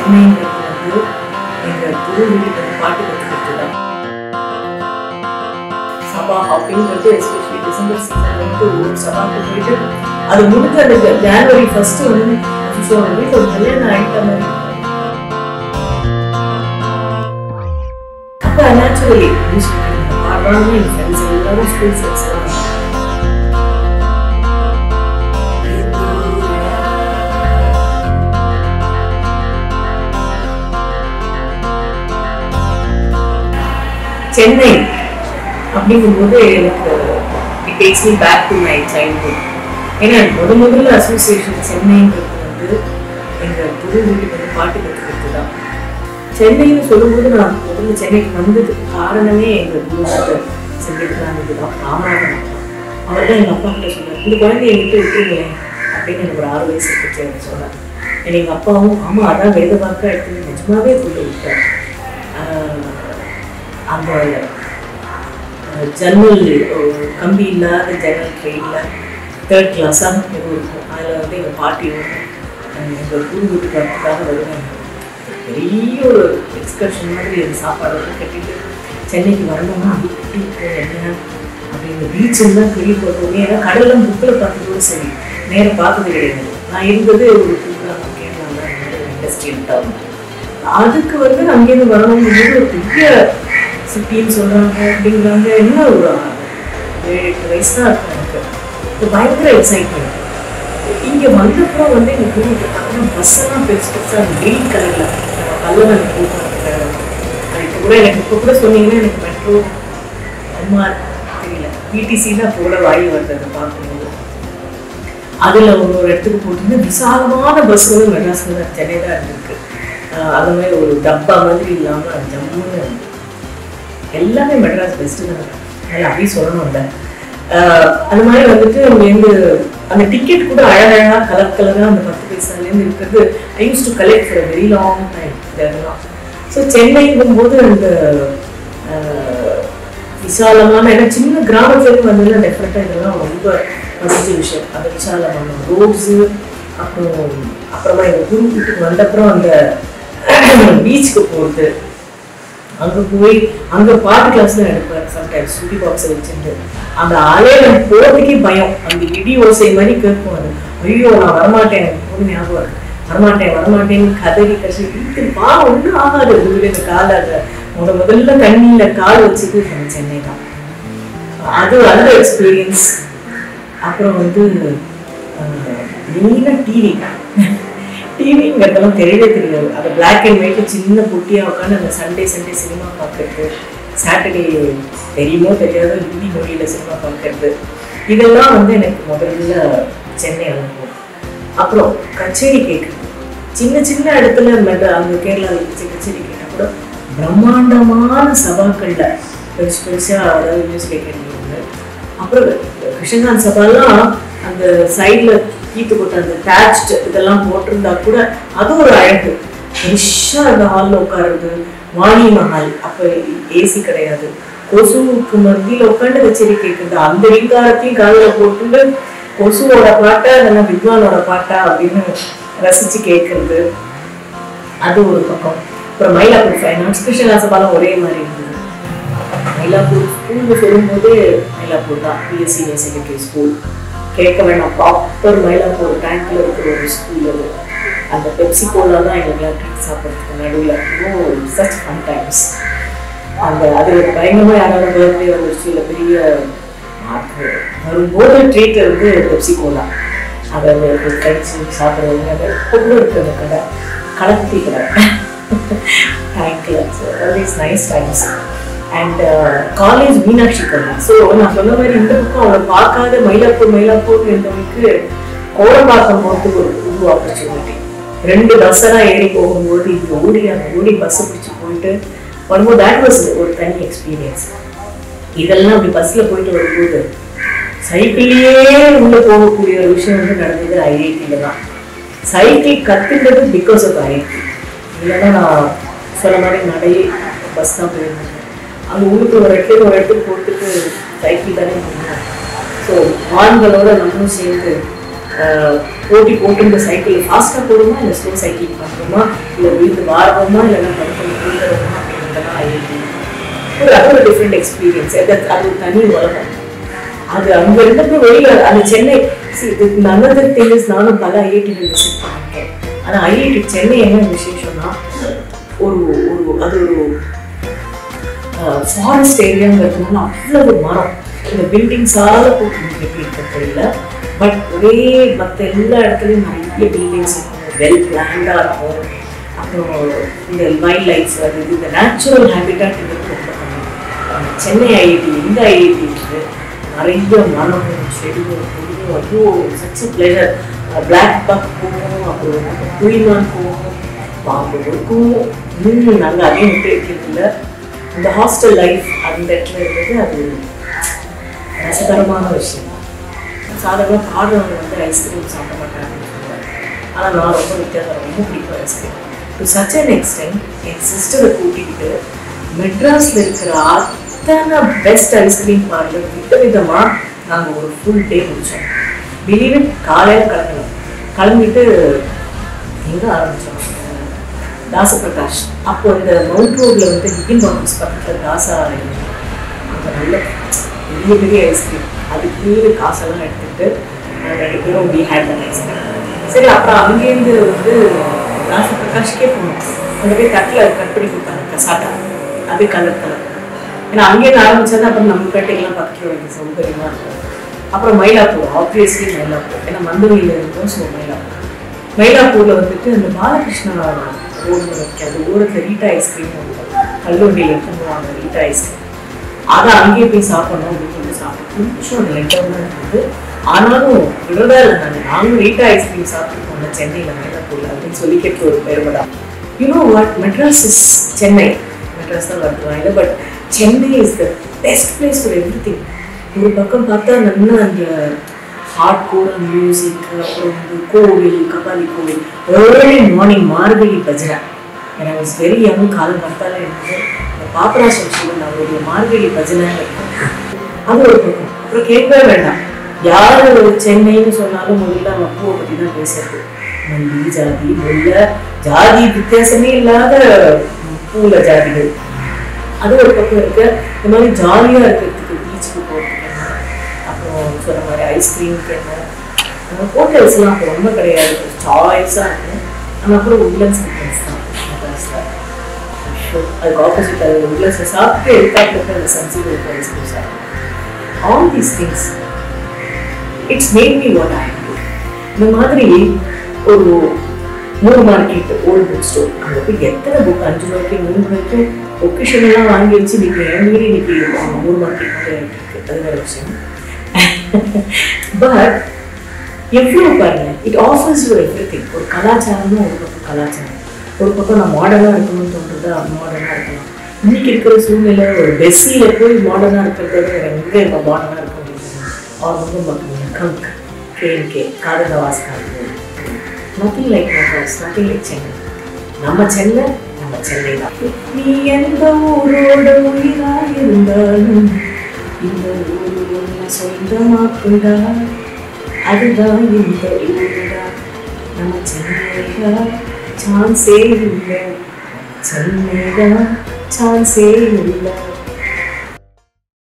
சென்னைங்கிறது வந்து எங்கள் புது வீட்டுக்கு வந்து பாட்டு கற்றுக்கிறது தான் சபா அப்படிங்கிறது எஸ்பெஷலி டிசம்பர் சீசன் வந்து ஒரு சபாக்கு போயிட்டு அது முடிஞ்ச அந்த ஜான்வரி ஃபர்ஸ்ட் வந்து ஸோ வீட்டில் ஒரு கல்யாணம் ஆகிட்ட மாதிரி இருக்கும். அப்போ நேச்சுரலி பாடுறாங்க என் ஃப்ரெண்ட்ஸ் எல்லாரும் ஸ்கூல் ஃப்ரெண்ட்ஸ் எல்லாம் சென்னை அப்படிங்கும்போது எனக்கு it takes me back to my childhood ஏன்னா முத முதல்ல அசோசியேஷன் சென்னைங்கிறது வந்து எங்கள் புது வீட்டுக்கு வந்து பாட்டு கற்றுக்கிறது தான் சென்னைன்னு சொல்லும்போது நான் முதல்ல சென்னைக்கு வந்ததுக்கு காரணமே எங்கள் குருநாதர் செஞ்சிருக்கிறாங்க தான் ராமநாதன் அவர் தான் எங்கள் அப்பா கிட்ட சொன்னார் இந்த குழந்தைய விட்டு விட்டுருங்களேன் அப்படின்னு எனக்கு ஒரு ஆறு வயசு இருக்கு சொன்னார் எங்கள் அப்பாவும் ஆமாம் அதான் வேத வாக்க எடுத்து நிஜமாவே கொண்டு விட்டார் ஆஹ் அந்த அஹ், ஜன்னல் ஒரு கம்பி இல்லாத ஜன்னல் ட்ரெயினில் தேர்ட் கிளாஸாக ஏதோ இருக்கும் அதில் வந்து எங்கள் பாட்டியும் அஹ், எங்கள் குரு வீட்டுக்கு வரத்துக்காக வருவாங்க பெரிய ஒரு எக்ஸ்கர்ஷன் மாதிரி அந்த சாப்பாடெல்லாம் கட்டிட்டு சென்னைக்கு வரணும்னா அது எப்படி இருக்கும் என்ன அப்படின்னு பீச்சில் தான் கேள்விப்பட்டோமே ஏன்னா கடல்லாம் புக்கில் பார்த்ததோடு சரி நேரம் பார்த்தது கிடையாது நான் இருந்தது ஒரு ப்ரோக்ராம் கேரளாவில் இண்டஸ்ட்ரியல் டவுன் அதுக்கு வந்து அங்கேருந்து வரணுங்கிறது ஒரு பெரிய சிட்டின்னு சொல்றாங்க அப்படிங்கிறாங்க என்ன ஒரு ஏழு எட்டு வயசு தான் இருக்கும் எனக்கு இது பயங்கர எக்ஸைட்மெண்ட் இங்கே வந்தப்போ வந்து எனக்கு பார்த்தீங்கன்னா பஸ் எல்லாம் பெருசு பெருசாக கிரீன் கலரில் கல்லவன் போட்டு இப்போ கூட எனக்கு இப்போ கூட சொன்னீங்கன்னா எனக்கு மெட்ரோ அம்மா தெரியல பிடிசி தான் போட வாய் வருது பார்க்கும்போது அதில் ஒரு ஒரு இடத்துக்கு போட்டிங்கன்னா விசாலமான பஸ் வந்து மெட்ராஸில் தான் சென்னை தான் இருக்கு ஆஹ் அது மாதிரி ஒரு டப்பா மாதிரி இல்லாமல் ஜம்முன்னு எல்லாமே மெட்ராஸ் பெஸ்ட்டு தான் அதனால் அப்படியே சொல்லணும்ல ஆஹ் அந்த மாதிரி வந்துட்டு அங்கேருந்து அந்த டிக்கெட் கூட அழகழகாக கலர் கலராக அந்த பத்து பைசாலேருந்து இருக்கிறது I use to collect for very long time இதெல்லாம் ஸோ சென்னைங்கும் போது அந்த ஆஹ், விசாலமான ஏன்னா சின்ன கிராமத்துலேருந்து வந்ததுன்னா டெஃபினட்டாக இதெல்லாம் ரொம்ப மதிச்ச விஷயம் அந்த விசாலமான ரோட்ஸு அப்புறம் அப்புறமா எங்கள் குரு வீட்டுக்கு வந்தப்புறம் அந்த பீச்சுக்கு போகிறது அங்க போய் அங்க பாட்டு கிளாஸ் தான் எடுப்பாரு சம்டைம்ஸ் சுட்டி பாக்ஸை வச்சுட்டு அந்த அலையில போறதுக்கே பயம் அந்த இடி ஓசை மாதிரி கேட்கும் அது ஐயோ நான் வரமாட்டேன் எனக்கு போது ஞாபகம் இருக்கு வரமாட்டேன் வரமாட்டேன்னு கதறி கசி இழுத்து பா ஒன்றும் ஆகாது உங்களுக்கு இந்த கால முத முதல்ல தண்ணியில கால் வச்சுட்டு நம்ம சென்னை தான் அது அந்த எக்ஸ்பீரியன்ஸ் அப்புறம் வந்து மெயினாக டிவி டிவிங்கிறதெல்லாம் தெரியவே தெரியாது அது பிளாக் அண்ட் ஒயிட்ல சின்ன குட்டியாக உட்காந்து அந்த சண்டே சண்டே சினிமா பார்க்கறது சாட்டர்டே தெரியுமோ தெரியாதோ ஹிந்தி மொழியில் சினிமா பார்க்கறது இதெல்லாம் வந்து எனக்கு முதல்ல சென்னை அனுபவம் அப்புறம் கச்சேரி கேட்குறது சின்ன சின்ன இடத்துல மெட்ரா அங்கே கேரளாவில் இருந்துச்சு கச்சேரி கேட்டால் கூட பிரம்மாண்டமான சபாக்கள்ல பெருசு பெருசா அதாவது மியூசிக் அகாடமி ஒன்று அப்புறம் கிருஷ்ணகாந்த் சபாலாம் அந்த சைடில் கீத்து போட்ட அந்த டேச்ட் இதெல்லாம் போட்டிருந்தா கூட அது ஒரு அழகு பெருசா அந்த ஹாலில் உட்காருறது வாணி மஹால் அப்போ ஏசி கிடையாது கொசுவுக்கு மத்தியில் உட்காந்து கச்சேரி கேட்குறது அந்த ரீங்காரத்தையும் காதில் போட்டுட்டு கொசுவோட பாட்டா இல்லைன்னா வித்வானோட பாட்டா அப்படின்னு ரசிச்சு கேட்கறது அது ஒரு பக்கம் அப்புறம் மயிலாப்பூர் ஃபைன் ஆர்ட்ஸ் கிருஷ்ணகாசபாலம் ஒரே மாதிரி இருந்தது மயிலாப்பூர் ஸ்கூல்னு சொல்லும்போது மயிலாப்பூர் தான் பிஎஸ்சி செகண்டரி ஸ்கூல் கேட்க வேண்டாம் ப்ராப்பர் மயிலாப்பூர் டேங்க்ல இருக்கிற ஒரு ஸ்கூல் அது அந்த பெப்சி கோலா தான் எங்களுக்குலாம் ட்ரீட் சாப்பிட்றதுக்கு நடுவில் சச் ஃபன் டைம்ஸ் அந்த அது பயங்கரமாக யாராவது பர்த்டே வந்துருச்சு இல்லை பெரிய மார்க்கு வரும்போது ட்ரீட் வந்து பெப்சி கோலா அதை கடிச்சு சாப்பிட்றது அது இப்போ கூட இருக்கு அந்த கடை கலத்தி கடை thank you so all is nice times and college Meenakshi கல்லூரி ஸோ நான் சொன்ன மாதிரி இந்த பக்கம் அவளை பார்க்காத மயிலாப்பூர் மயிலாப்பூர் இருந்தவனுக்கு கோடம்பாக்கம் போகிறதுக்கு ஒரு புது ஆப்பர்ச்சுனிட்டி ரெண்டு பஸ்ஸெல்லாம் ஏறி போகும்போது இங்கே ஓடி அந்த ஓடி பஸ்ஸை பிடிச்சி போயிட்டு வரும்போது தேட் வாஸ் ஒரு தனி எக்ஸ்பீரியன்ஸ் இதெல்லாம் அப்படி பஸ்ஸில் போயிட்டு வரும்போது சைக்கிள்லேயே உள்ள போகக்கூடிய ஒரு விஷயம் வந்து நடந்தது ஐஐடியில் தான் சைக்கிள் கற்றுக்கிறது பிகாஸ் ஆஃப் ஐஐடி இல்லைன்னா நான் சொன்ன மாதிரி நடை பஸ் தான் போயிருந்தேன் அங்கே ஊருக்கு ஒரு இடத்துல ஒரு இடத்துக்கு போட்டுட்டு சைக்கிள் தானே போனோம் ஸோ ஆண்களோட நம்மளும் சேர்ந்து ஆஹ், ஓட்டி போட்டு இந்த சைக்கிள் ஃபாஸ்ட்டாக போடுமா இல்லை ஸ்லோ சைக்கிள் பண்ணுறோமா இல்லை விழுந்து வாரவோமா இல்லைன்னா படுத்து விழுந்துறோமா அப்படின்றதெல்லாம் ஐஐடி ஒரு அது ஒரு டிஃப்ரெண்ட் எக்ஸ்பீரியன்ஸ் அது அது ஒரு தனி உலகம் அது அங்க இருந்தப்போ வெளியில அந்த சென்னை நல்லது திங்ஸ் நானும் பல ஐஐடிகள் விசிட் பண்ணிருக்கேன் ஆனா ஐஐடி சென்னை என்ன விசேஷம்னா ஒரு ஒரு அது ஒரு ஃபாரஸ்ட் ஏரியாங்கிறதுனால அவ்வளவு மரம் இந்த பில்டிங்ஸால போட்டு எப்படி இருக்க தெரியல பட் ஒரே மற்ற எல்லா இடத்துலையும் நிறைய பில்டிங்ஸ் இருக்கும் வெல் பிளான்டாக இருக்கும் அப்புறம் இந்த வைல்ட் லைஃப்ஸ் அது இது இந்த நேச்சுரல் ஹேபிட்டாட் ரொம்ப கம்மி அஹ் சென்னை ஐஐடி இந்த ஐஐடி இருக்குது நிறைய மரமும் செடியும் கொடியும் ஐயோ சச் பிளேயர் பிளாக் பக் போகும் அப்புறம் குயில்மான் போகும் பாம்பு இருக்கும் இன்னும் நாங்கள் அதையும் விட்டு வைக்கிறதில்ல இந்த ஹாஸ்டல் லைஃப் அந்த இடத்துல இருந்தது அது ரசகரமான விஷயம் சாதாரண பாடுறவங்க வந்து ஐஸ்கிரீம் சாப்பிட மாட்டாங்கன்னு சொல்லுவாங்க ஆனால் நான் ரொம்ப வித்தியாசம் ரொம்ப பிடிக்கும் ice cream to such an extent என் சிஸ்டரை கூட்டிக்கிட்டு மெட்ராஸில் இருக்கிற அத்தனை பெஸ்ட் ஐஸ்கிரீம் பார்லர் வித விதமாக நாங்கள் ஒரு ஃபுல் டே முடித்தோம் பிலீவ் காலையில் கிளம்பணும் கிளம்பிட்டு எங்கே ஆரம்பித்தோம் தாசபிரகாஷ் அப்போ இந்த மவுண்ட் ரோட்ல வந்து ஹிகின் பாக்ஸ் பக்கத்தில் தாசா அங்கே நல்ல பெரிய பெரிய ஐஸ்கிரீம் அதுக்கு காசெல்லாம் எடுத்துட்டு நாங்க ரெண்டு பேரும் வி ஹேட் தன் ஐஸ்கிரீம் சரி அப்புறம் அங்கேருந்து வந்து தாச பிரகாஷ்கே போனோம் அங்கே போய் தட்டில் கட் பண்ணி கொடுத்தாங்க கசாட்டா அது கலர் கலர் ஏன்னா அங்கேருந்து ஆரம்பிச்சது அப்புறம் நம்ம பேட்டைக்கெல்லாம் பக்கத்தில் வைக்க சௌகரியமாக இருக்கும் அப்புறம் மயிலாப்பூர் ஆப்வியஸ்லி மயிலாப்பூர் ஏன்னா மந்தவெளியில் இருக்கும் ஸோ மயிலாப்பூர் மயிலாப்பூர்ல வந்துட்டு அந்த பாலகிருஷ்ணா ரோடு இருக்கு அது ஓரத்தில் ரீட்டா ஐஸ்கிரீம் கல்லூரியில் எடுத்துருவாங்க ரீட்டா ஐஸ்கிரீம் அதை அங்கேயே போய் சாப்பிடணும் அப்படின்னு சொல்லி சாப்பிட்டு கொஞ்சம் அந்த லெட்டர் தான் இருந்தது ஆனாலும் விடவே இல்லை நாங்கள் நாங்களும் ரீட்டா ஐஸ்கிரீம் சாப்பிட்டு போனோம் சென்னையில் மயிலாப்பூர்ல அப்படின்னு சொல்லி கேட்டு ஒரு பெருமைடா you know what Madras is Chennai Madras தான் வருவாங்க but Chennai is the best place for everything ஒரு பக்கம் பார்த்தா நல்லா அந்த ஹார்ட் கோர் மியூசிக் அப்புறம் வந்து கோவில் கபாலி கோவில் ஏர்லி மார்னிங் மார்கழி பஜனை ஏன்னா வாஸ் வெரி யங் காலம் பார்த்தாலே எனக்கு இந்த பாப்பராசம் சிவன் அவருடைய மார்கழி பஜனை இருக்கும் அது ஒரு பக்கம் அப்புறம் கேட்கவே வேண்டாம் யார் சென்னைன்னு சொன்னாலும் முதல்ல அவன் பூவை பற்றி தான் பேசுறது மல்லி ஜாதி முல்லை ஜாதி வித்தியாசமே இல்லாத பூல ஜாதிகள் அது ஒரு பக்கம் இருக்கு இந்த மாதிரி ஜாலியாக இருக்கிறதுக்கு பீச்சுக்கு போகிறதுக்கு என்ன அப்புறம் சொன்ன மாதிரி ஐஸ்கிரீமுக்கு என்ன ஹோட்டல்ஸ்லாம் அப்போ ரொம்ப கிடையாது சாய்ஸாக இருக்கும் ஆனால் கூட உட்லன்ஸ் ஹோட்டல்ஸ் தான் மெட்ராஸில் அதுக்கு ஆப்போசிட் அது உட்லன்ஸை சாப்பிட்டு எடுத்தாப்புல இருக்க அந்த சன்சிவ் ஐஸ்கிரீம் சாப்பிடும் all these things it's made me what I இந்த மாதிரி ஒரு மூணு மார்க்கெட் ஓல்டு புக் ஸ்டோர் அங்கே போய் எத்தனை புக் அஞ்சு ரூபாய்க்கு மூணு ரூபாய்க்கு ஒகேஷன் எல்லாம் வாங்கி வச்சு இன்னைக்கு என் வீடு இன்னைக்கு மூணு மார்க்கெட் மட்டும் இருக்கு அது வேற விஷயம் பட் எவ்வளோ பாருங்க it offers you everything ஒரு கலாச்சாரம்னு ஒரு பக்கம் கலாச்சாரம் ஒரு பக்கம் நான் மாடர்னாக இருக்கணும்னு தோன்றது மாடர்னாக இருக்கலாம் இன்னைக்கு இருக்கிற சூழ்நிலை ஒரு பெஸ்ஸியில் போய் மாடர்னாக இருக்கிறத விட வேற எங்கே இப்போ மாடர்னாக இருக்க முடியும் அவர் வந்து பார்த்தீங்கன்னா கங்க் கேஎன்கே காதல வாஸ்கார் nothing like Madras nothing like Chennai நம்ம சென்னை நம்ம சென்னை தான் நீ எந்த ஊரோட உயிராக இருந்தாலும் இந்த ஊரு ஒன்று சொந்தமாக்குடா அதுதான் இந்த ஊருடா நம்ம சென்னைடா சான்ஸே இல்லை சென்னைடா சான்ஸே இல்லை